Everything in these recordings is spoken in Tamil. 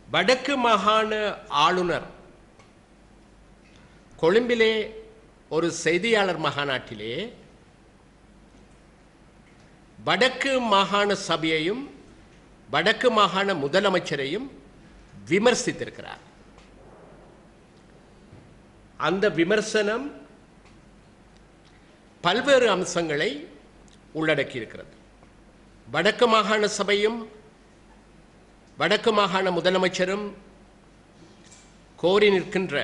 வடக்கு மாகாண ஆளுநர் கொழும்பிலே ஒரு செய்தியாளர் மாநாட்டிலே வடக்கு மாகாண சபையையும் வடக்கு மாகாண முதலமைச்சரையும் விமர்சித்திருக்கிறார் அந்த விமர்சனம் பல்வேறு அம்சங்களை உள்ளடக்கி இருக்கிறது வடக்கு மாகாண சபையும் வடக்கு மாகாண முதலமைச்சரும் கோரி நிற்கின்ற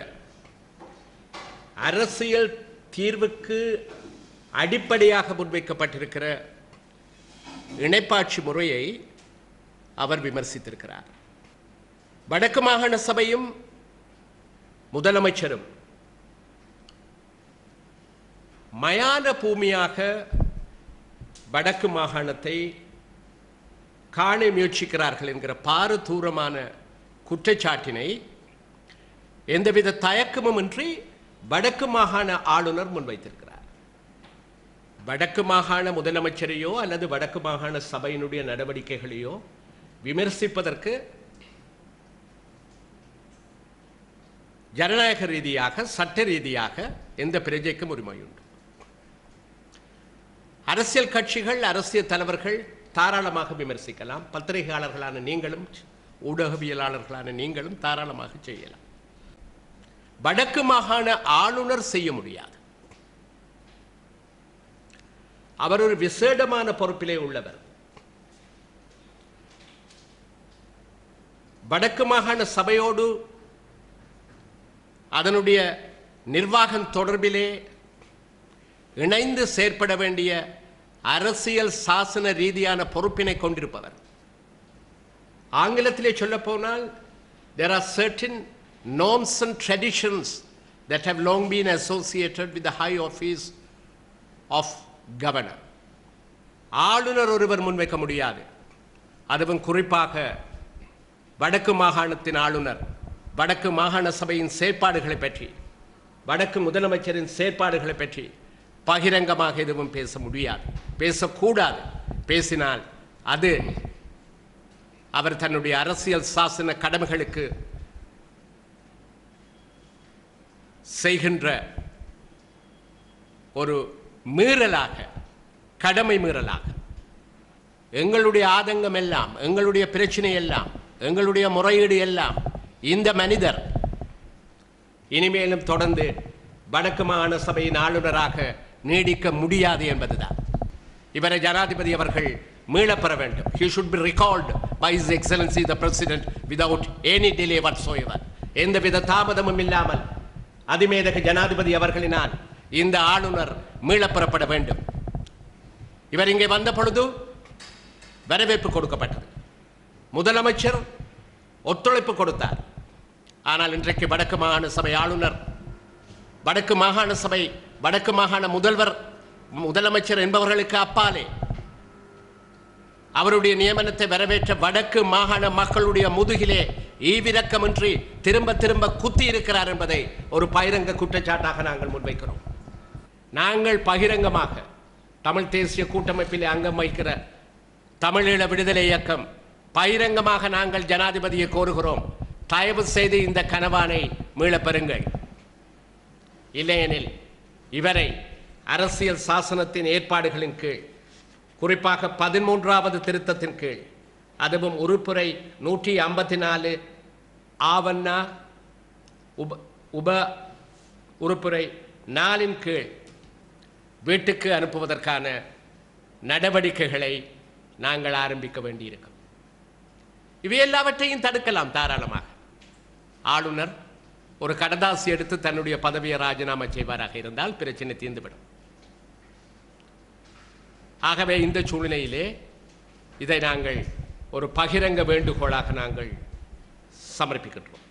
அரசியல் தீர்வுக்கு அடிப்படையாக முன்வைக்கப்பட்டிருக்கிற இணைப்பாட்சி முறையை அவர் விமர்சித்திருக்கிறார் வடக்கு மாகாண சபையும் முதலமைச்சரும் மயான பூமியாக வடக்கு மாகாணத்தை காண முயற்சிக்கிறார்கள் என்கிற பாரதூரமான குற்றச்சாட்டினை எந்தவித தயக்கமும் இன்றி வடக்கு மாகாண ஆளுநர் முன்வைத்திருக்கிறார் வடக்கு மாகாண முதலமைச்சரையோ அல்லது வடக்கு மாகாண சபையினுடைய நடவடிக்கைகளையோ விமர்சிப்பதற்கு ஜனநாயக ரீதியாக சட்ட ரீதியாக எந்த பிரஜைக்கும் உரிமை உண்டு அரசியல் கட்சிகள் அரசியல் தலைவர்கள் தாராளமாக விமர்சிக்கலாம் பத்திரிகையாளர்களான நீங்களும் ஊடகவியலாளர்களான நீங்களும் தாராளமாக செய்யலாம் வடக்கு மாகாண ஆளுநர் செய்ய முடியாது அவர் ஒரு விசேடமான பொறுப்பிலே உள்ளவர் வடக்கு மாகாண சபையோடு அதனுடைய நிர்வாகம் தொடர்பிலே இணைந்து செயற்பட வேண்டிய அரசியல் சாசன ரீதியான பொறுப்பினை கொண்டிருப்பவர் ஆங்கிலத்திலே சொல்லப் போனால் there are certain norms and traditions that have long been associated with the high office of governor ஆளுநர் ஒருவர் முன்வைக்க முடியாது அதுவும் குறிப்பாக வடக்கு மாகாணத்தின் ஆளுநர் வடக்கு மாகாண சபையின் செயற்பாடுகளை பற்றி வடக்கு முதலமைச்சரின் செயற்பாடுகளை பற்றி பகிரங்கமாக எதுவும் பேச முடியாது பேசக்கூடாது பேசினால் அது அவர் தன்னுடைய அரசியல் சாசன கடமைகளுக்கு செய்கின்ற ஒரு மீறலாக கடமை மீறலாக எங்களுடைய ஆதங்கம் எல்லாம் எங்களுடைய பிரச்சனை எல்லாம் எங்களுடைய முறையீடு எல்லாம் இந்த மனிதர் இனிமேலும் தொடர்ந்து வடக்கு மாகாண சபையின் ஆளுநராக நீடிக்க முடியாது என்பதுதான் இவரை ஜனாதிபதி அவர்கள் மீளப்பெற வேண்டும் he should be recalled by his excellency the president without any delay whatsoever எந்தவித தாமதமும் இல்லாமல் அதிமேதக ஜனாதிபதி அவர்களினால் இந்த ஆளுநர் மீளப்பெறப்பட வேண்டும் இவர் இங்கே வந்த பொழுது வரவேற்பு கொடுக்கப்பட்டது முதலமைச்சர் ஒத்துழைப்பு கொடுத்தார் ஆனால் இன்றைக்கு வடக்கு மாகாண சபை ஆளுநர் வடக்கு மாகாண சபை வடக்கு மாகாண முதல்வர் முதலமைச்சர் என்பவர்களுக்கு அப்பாலே அவருடைய நியமனத்தை வரவேற்ற வடக்கு மாகாண மக்களுடைய முதுகிலே ஈவிரக்கமின்றி திரும்ப திரும்ப குத்தி இருக்கிறார் என்பதை ஒரு பகிரங்க குற்றச்சாட்டாக நாங்கள் முன்வைக்கிறோம் நாங்கள் பகிரங்கமாக தமிழ் தேசிய கூட்டமைப்பிலே அங்கம் வகிக்கிற தமிழீழ விடுதலை இயக்கம் பகிரங்கமாக நாங்கள் ஜனாதிபதியை கோருகிறோம் தயவு செய்து இந்த கனவானை மீளப் பெறுங்கள் இல்லையெனில் இவரை அரசியல் சாசனத்தின் ஏற்பாடுகளின் கீழ் குறிப்பாக பதிமூன்றாவது திருத்தத்தின் கீழ் அதுவும் உறுப்புரை நூற்றி ஐம்பத்தி நாலு ஆவண்ணா உப உப உறுப்புரை நாலின் கீழ் வீட்டுக்கு அனுப்புவதற்கான நடவடிக்கைகளை நாங்கள் ஆரம்பிக்க வேண்டியிருக்கும் இவை எல்லாவற்றையும் தடுக்கலாம் தாராளமாக ஆளுநர் ஒரு கடதாசி எடுத்து தன்னுடைய பதவியை ராஜினாமா செய்வாராக இருந்தால் பிரச்சனை தீர்ந்துவிடும் ஆகவே இந்த சூழ்நிலையிலே இதை நாங்கள் ஒரு பகிரங்க வேண்டுகோளாக நாங்கள் சமர்ப்பிக்கின்றோம்